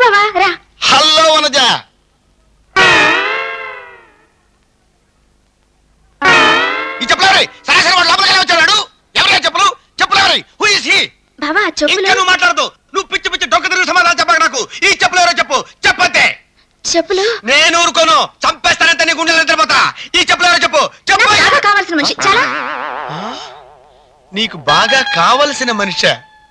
బావా రా హలో వనజ ఈ చెప్పులు సరాసరి వాడు లోపలికి వచ్చాడు ఎవరైనా చెప్పులు చెప్పులు ఎవరి హూ ఇస్ హీ బావా ఆ చెప్పులు ఇంకా నువ్వు మాట్లాడదు నువ్వు పిచ్చి పిచ్చి డొక్క తిరిగి సమాధానం చెప్పక నాకు ఈ చెప్పులు ఎవరో చెప్పు చెప్పంతే చెప్పులు నేను ఊరుకోను చంపేస్తానంటే నీ గుండెలు నిద్రపోతా ఈ చెప్పులు ఎవరో చెప్పు చెప్పు నాకు బాగా కావాల్సిన మనిషి చాలా నీకు బాగా కావలసిన మనిష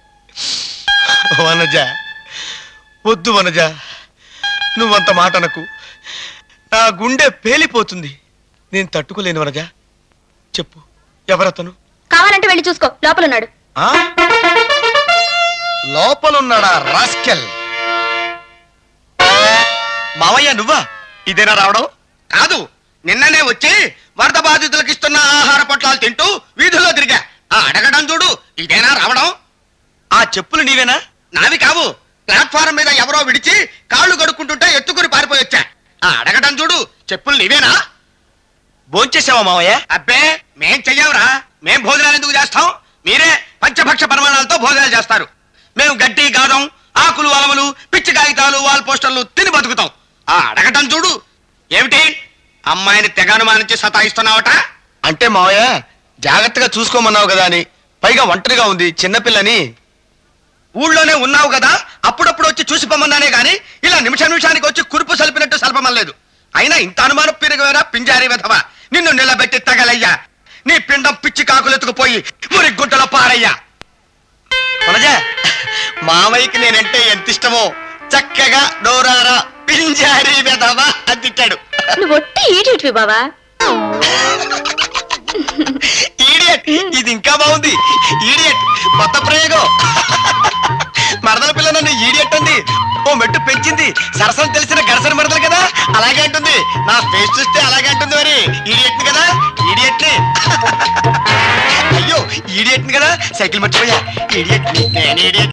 వనజ వద్దు వనజ నువ్వంత మాట అనకు నా గుండె పేలిపోతుంది నేను తట్టుకోలేను వనజ చెప్పు ఎవరతను కావాలంటే వెళ్ళి చూసుకో లోపల ఉన్నాడు ఆ? లోపలున్నాడా రాస్కెల్ మావయ్య నువ్వా ఇదేనా రావడం కాదు నిన్ననే వచ్చి వరద బాధితులకు ఇస్తున్న ఆహార పొట్లాలు తింటూ వీధుల్లో తిరిగా ఆ అడగడం చూడు ఇదేనా రావడం ఆ చెప్పులు నీవేనా నావి కావు ప్లాట్ఫారం మీద ఎవరో విడిచి కాళ్ళు కడుక్కుంటుంటే ఎత్తుకుని పారిపోయి వచ్చా ఆ అడగడం చూడు చెప్పులు నీవేనా భోంచేసావా మావయ్య అబ్బే మేం చెయ్యవురా మేం భోజనాలు ఎందుకు చేస్తాం మీరే పంచభక్ష పరిమాణాలతో భోజనాలు చేస్తారు మేము గడ్డి గాదం ఆకులు అలములు పిచ్చి కాగితాలు వాల్ పోస్టర్లు తిని బతుకుతాం ఆ అడగటం చూడు ఏమిటి అమ్మాయిని తెగ అనుమానించి సతాయిస్తున్నావట అంటే మావయ్య జాగ్రత్తగా చూసుకోమన్నావు కదా అని పైగా ఒంటరిగా ఉంది చిన్నపిల్లని ఊళ్ళోనే ఉన్నావు కదా అప్పుడప్పుడు వచ్చి చూసి పొమ్మన్నానే గాని ఇలా నిమిష నిమిషానికి వచ్చి కురుపు సలిపినట్టు సలపమలేదు అయినా ఇంత అనుమానం పెరిగివేరా పింజారి వెధవ నిన్ను నిలబెట్టి తగలయ్యా నీ పిండం పిచ్చి కాకులెత్తుకుపోయి మురి గుంటలో పారయ్యా వనజా మామయ్యకి నేనంటే ఎంత ఇష్టమో చక్కగా డోరారా పింజారి వెధవ అని తిట్టాడు నువ్వు ఒట్టి ఈటివి బావా ఈడియట్ ఇది ఇంకా బాగుంది ఈడియట్ కొత్త ప్రయోగం మరదల పిల్ల నన్ను ఈడియట్ అంది ఓ మెట్టు పెంచింది సరసం తెలిసిన గరసన మరదలు కదా అలాగే అంటుంది నా ఫేస్ చూస్తే అలాగే అంటుంది మరి ఈడియట్ కదా ఈడియట్ అయ్యో ఈడియట్ కదా సైకిల్ మర్చిపోయా ఈడియట్ నేను ఈడియట్